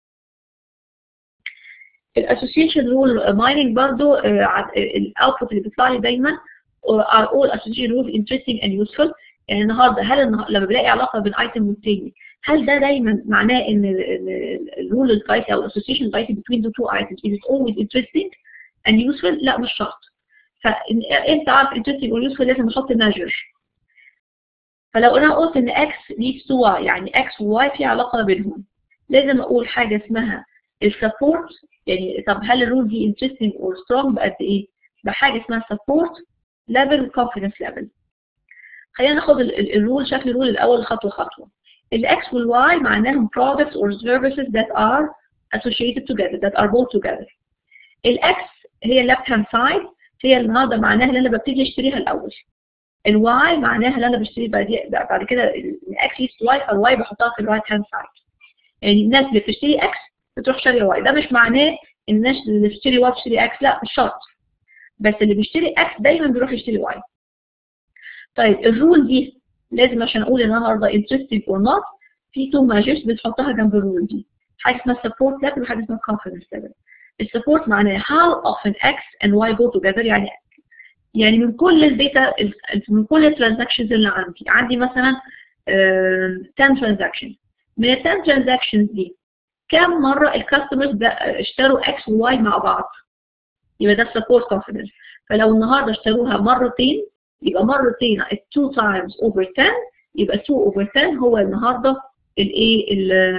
الاسوسيشن رول مايننج برضو الاوتبوت اللي بيطلع لي دايما are all association rules interesting and useful يعني النهارده هل النهار لما بلاقي علاقه بين ايتم والتاني هل ده دايما معناه ان الرول البايتي او الاسوسيشن البايتي between the two items is it always interesting and useful؟ لا مش شرط فانت عارف interesting و useful لازم احط measure فلو انا قلت ان x leads to y يعني x و y في علاقه بينهم لازم اقول حاجه اسمها السبورت يعني طب هل الرول دي interesting or strong بقد ايه؟ بحاجه اسمها support level confidence level خلينا ناخد الرول شكل الرول الاول خطوه خطوه الاكس والواي معناهم products or services that are associated together that are bought together الاكس هي left hand side هي النهارده معناها اللي انا ببتدي اشتريها الاول الواي معناها اللي انا بشتري بعد بعد كده الاكس يس واي فالواي بحطها في الرايت هاند سايد يعني الناس اللي بتشتري اكس بتروح شاريه واي ده مش معناه ان الناس اللي بتشتري واي بتشتري اكس لا مش شرط بس اللي بيشتري اكس دايما بيروح يشتري واي طيب الرول دي لازم عشان اقول النهارده interesting or not في تو measures بنحطها جنب الرول دي حاجه اسمها support level وحاجه اسمها confidence level السبورت معناه how often x and y go together يعني يعني من كل الداتا من كل الترانزاكشنز اللي عندي عندي مثلا 10 ترانزاكشن من ال 10 ترانزاكشنز دي كم مره الكاستمرز اشتروا x و y مع بعض يبقى ده السبورت كونفيدنس فلو النهارده اشتروها مرتين يبقى مرتين 2 times over 10 يبقى 2 over 10 هو النهارده الايه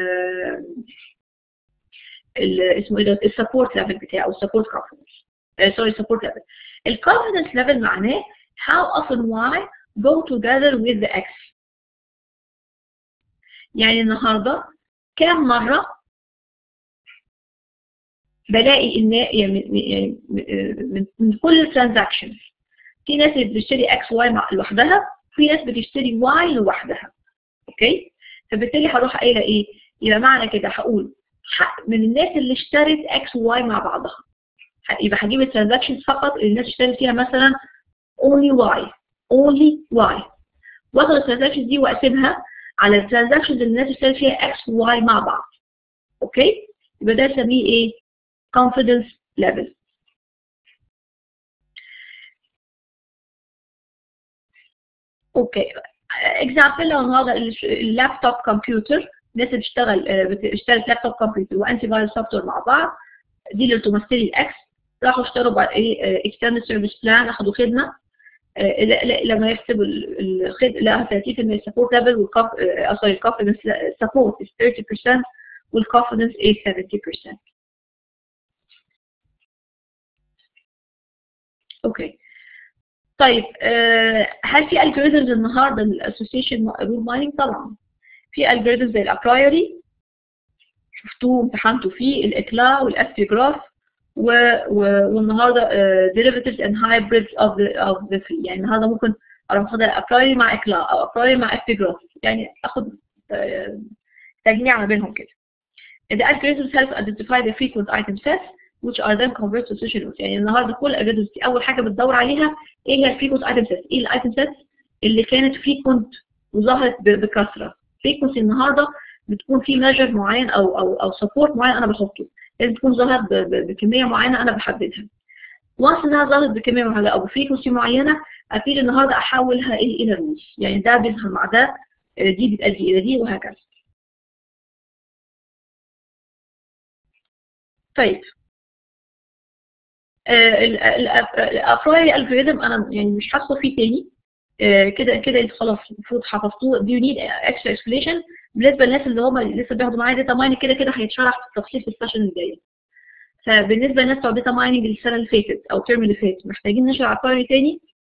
ال اسمه ايه ده السبورت ليفل بتاعه السبورت كونفيدنس سوري سبورت ليفل الكونفيدنس ليفل معناه how often y go together with the x يعني النهارده كام مره بلاقي ان يعني من, من كل الترانزاكشنز في ناس اللي بتشتري اكس واي لوحدها في ناس بتشتري واي لوحدها اوكي فبالتالي هروح قايله ايه يبقى معنى كده هقول من الناس اللي اشترت اكس وواي مع بعضها يبقى هجيب الترانزاكشنز فقط اللي الناس اشترت فيها مثلا only y only y واخد الترانزاكشنز دي واقسمها على الترانزاكشنز اللي الناس اشترت فيها اكس وواي مع بعض اوكي يبقى ده نسميه ايه confidence level اوكي اكزامبل لو النهارده اللابتوب كمبيوتر الناس اللي بتشتغل بتشتري لابتوب كمبيوتر وانتي فايروس سوفت وير مع بعض دي اللي تمثلي الاكس راحوا اشتروا بقى ايه اكستندد سيرفيس بلان اخدوا خدمه لما يحسبوا الخدمه لقاها 30% سبورت ليفل والكوف سوري الكونفدنس سبورت 30% والكونفدنس ايه 70% اوكي طيب هل في الجوريزمز النهارده للاسوسيشن رول مايننج طبعا في الجوريزمز زي الابرايوري شفتوه امتحنتوا فيه الاكلا والاسبيجراف و... و... والنهارده derivatives and hybrids of the of the three يعني النهارده ممكن اروح اخد الابرايوري مع اكلا او ابرايوري مع اسبيجراف يعني اخد تجميع ما بينهم كده The algorithms help identify the frequent item sets which are then converted to social notes يعني النهارده كل الالجوريزمز دي اول حاجه بتدور عليها ايه هي الفريكونت ايتم سيتس ايه الايتم سيتس اللي كانت فريكونت وظهرت بكثره فريكونسي النهارده بتكون في ميجر معين او او او سبورت معين انا بحطه لازم تكون ظهرت بكميه معينه انا بحددها وانس انها ظهرت بكميه معينه او بفريكونسي معينه ابتدي النهارده احولها الى الى رولز يعني ده بيظهر مع ده دي بتؤدي الى دي وهكذا طيب الابرايري الجوريزم انا يعني مش حاسه فيه تاني كده كده خلاص المفروض حفظتوه do you need extra explanation بالنسبه للناس اللي هم لسه بياخدوا معايا داتا مايننج كده كده هيتشرح في التفصيل في السيشن الجايه فبالنسبه للناس بتوع داتا مايننج السنه اللي فاتت او الترم اللي فات محتاجين نشرح ابرايري تاني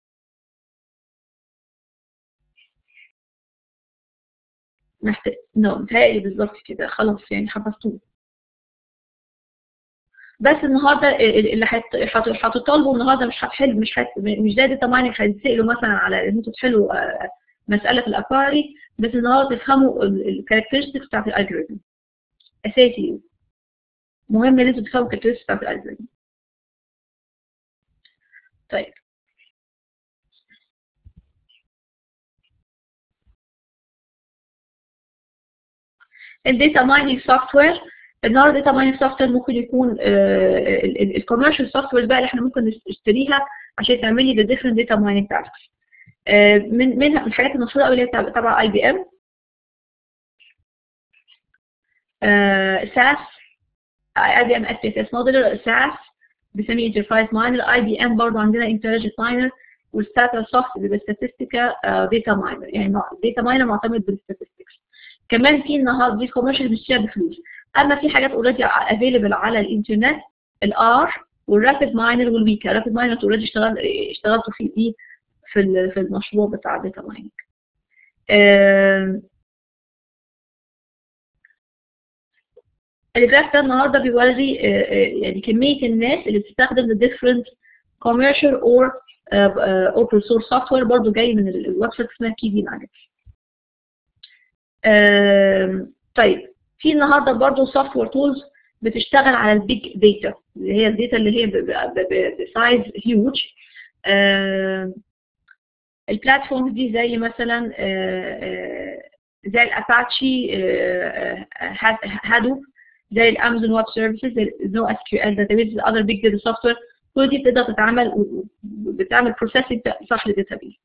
محتاج نو متهيألي بالظبط كده خلاص يعني حفظتوه بس النهارده اللي هتطالبوا النهارده مش هتحل مش هت... مش زي داتا مايننج هتسالوا مثلا على ان انتوا تحلوا مساله في الاباري بس النهارده تفهموا الكاركترستكس بتاعت الالجوريثم اساسي مهم ان انتوا تفهموا الكاركترستكس بتاعت الالجوريثم طيب الداتا مايننج سوفت وير النهارده داتا مايننج سوفت وير ممكن يكون الكوميرشال سوفت وير بقى اللي احنا ممكن نشتريها عشان تعملي ذا ديفرنت داتا مايننج تاسكس من منها من الحاجات المشهوره قوي اللي هي تبع اي بي ام ساس اي بي ام اس بي اس اس موديل ساس بنسميه انتربرايز ماينر اي بي ام برضه عندنا انتليجنت ماينر والستاتا سوفت اللي بالستاتستيكا داتا ماينر يعني داتا ماينر معتمد بالستاتستكس كمان في النهارده دي كوميرشال بتشتريها بفلوس اما في حاجات اوريدي افيلبل على الانترنت الار والرابid ماينر والويكا الرابid ماينر اوريدي اشتغل اشتغلتوا فيه دي في في المشروع بتاع داتا مايننج الجراف ده النهارده بيوري يعني كميه الناس اللي بتستخدم the different commercial or uh, open source software برضه جاي من الويب سايت اسمها كي دي ماجت طيب في النهارده برضه سوفت وير تولز بتشتغل على البيج داتا اللي هي الداتا اللي هي بسايز هيوج البلاتفورمز دي زي مثلا زي الاباتشي هادو زي الامازون ويب سيرفيسز زي النو اس كيو ال داتابيز اذر بيج داتا سوفت وير كل دي بتقدر تتعمل بتعمل بروسيسنج صح للداتابيز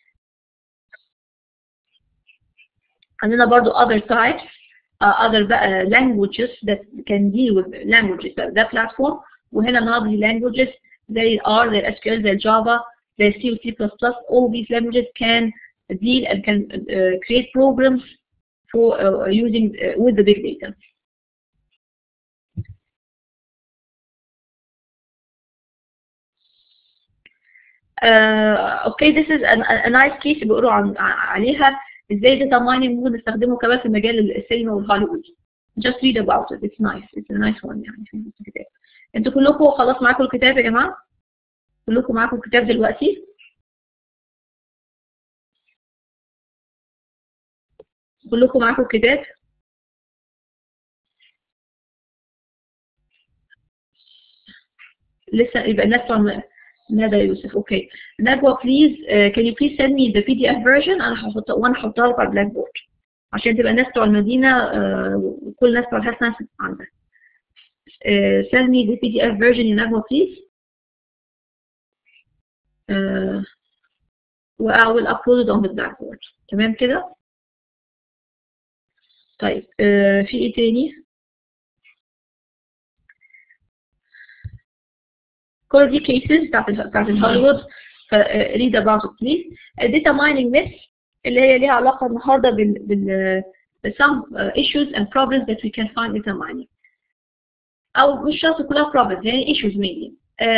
عندنا برضو other types uh, other بقى languages that can deal with languages that platform وهنا النهارده languages زي ال R زي ال SQL زي ال Java زي C و C++ all these languages can deal and can uh, create programs for uh, using uh, with the big data. Uh, okay, this is a, a nice case بيقولوا عن عليها ازاي داتا مايننج ممكن نستخدمه كمان في مجال السينما والهوليوود. Just read about it. It's nice. It's a nice one يعني في الكتاب. انتوا كلكم خلاص معاكم الكتاب يا جماعة؟ كلكم معاكم الكتاب دلوقتي؟ كلكم معاكم الكتاب؟ لسه يبقى الناس بتوع ندى يوسف اوكي نجوى بليز كان يو بليز سند مي ذا بي دي اف فيرجن انا هحط وانا هحطها لكم على البلاك بورد عشان تبقى الناس بتوع المدينه وكل الناس بتوع الحسنه عندها send me the PDF version in Nagma please uh, و I will upload it on the blackboard تمام كده طيب uh, في ايه تاني كل دي cases بتاعت بتاعت الهوليوود read about it please data mining myth اللي هي ليها علاقة النهاردة بال بال some issues and problems that we can find in data mining او مش شرط كلها problems يعني issues mainly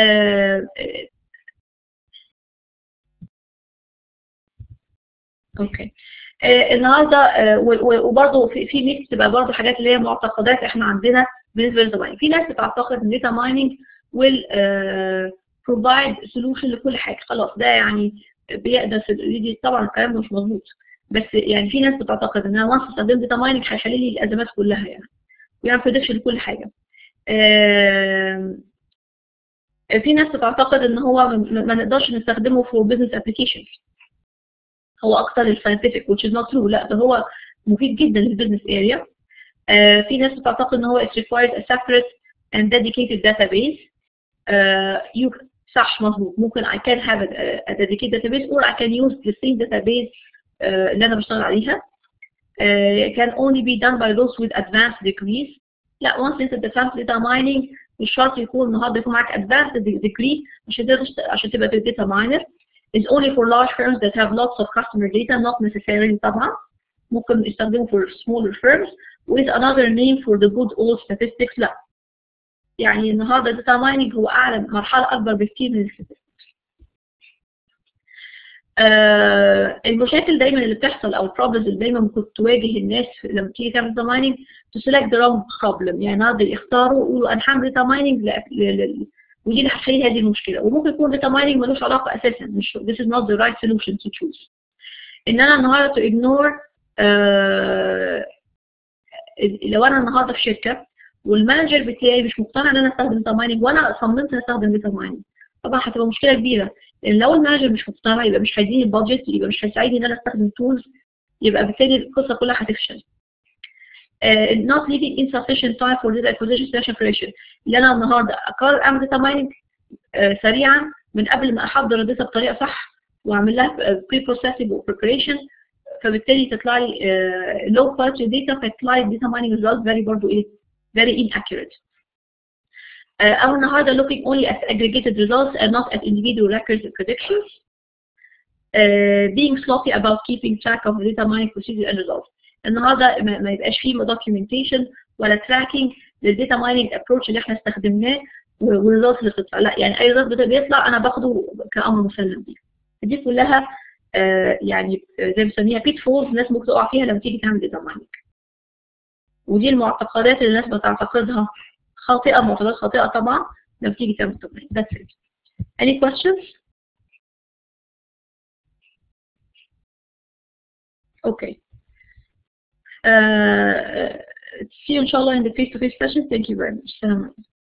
اوكي النهارده وبرضه في في ناس بتبقى برضه حاجات اللي هي معتقدات احنا عندنا بالنسبه للديتا في ناس بتعتقد ان داتا مايننج will uh, provide solution لكل حاجه خلاص ده يعني بيقدر دي طبعا الكلام ده مش مظبوط بس يعني في ناس بتعتقد ان انا وانس استخدمت داتا مايننج هيحل لي الازمات كلها يعني ويعمل بريدكشن لكل حاجه في ناس بتعتقد ان هو ما نقدرش نستخدمه في بزنس ابلكيشن هو اكتر للساينتفك which is not true لا ده هو مفيد جدا للبزنس اريا في ناس بتعتقد ان هو it requires a separate and dedicated database uh, you صح مظبوط ممكن I can have a, a dedicated database or I can use the same database uh, اللي انا بشتغل عليها uh, can only be done by those with advanced degrees لا once انت دخلت data mining مش شرط يكون النهارده يكون معاك advanced degree عشان تقدر عشان تبقى data miner is only for large firms that have lots of customer data not necessarily طبعا ممكن يستخدموا for smaller firms with another name for the good old statistics لا يعني النهارده data mining هو اعلى مرحله اكبر بكتير من الستاتستكس آه المشاكل دايما اللي بتحصل او البروبلمز اللي دايما ممكن تواجه الناس لما تيجي تعمل داتا مايننج to select the wrong problem يعني النهارده يختاروا يقولوا انا هعمل داتا مايننج ودي اللي هتحل هذه المشكله وممكن يكون داتا مايننج ملوش علاقه اساسا مش this is not the right solution to choose ان انا النهارده to ignore آه لو انا النهارده في شركه والمانجر بتاعي مش مقتنع ان انا استخدم داتا مايننج وانا صممت ان استخدم داتا مايننج طبعا هتبقى مشكله كبيره لان لو المانجر مش مقتنع يبقى مش هيديني البادجت يبقى مش هيساعدني ان انا استخدم تولز يبقى بالتالي القصه كلها هتفشل uh, not leaving insufficient time for data acquisition slash preparation اللي انا النهارده اقرر اعمل داتا مايننج uh, سريعا من قبل ما احضر الداتا بطريقه صح واعمل لها بري بروسيسنج وبريبريشن فبالتالي تطلع لي uh, low quality data فتطلع لي الداتا مايننج results very برضه ايه very inaccurate uh, او النهارده looking only at aggregated results and not at individual records and predictions uh, being sloppy about keeping track of data mining procedures and results النهارده ما يبقاش فيه documentation ولا tracking للداتا مايننج ابروتش اللي احنا استخدمناه والريزلت اللي بتطلع لا يعني اي ريزلت بيطلع انا باخده كامر مسلم بيه دي كلها آه يعني زي ما بنسميها بيت فولز الناس ممكن تقع فيها لما تيجي تعمل داتا مايننج ودي المعتقدات اللي الناس بتعتقدها خاطئه معتقدات خاطئه طبعا لما تيجي تعمل داتا مايننج that's it any questions اوكي okay. Uh, see you ان شاء الله in the face to face session thank you very much السلام عليكم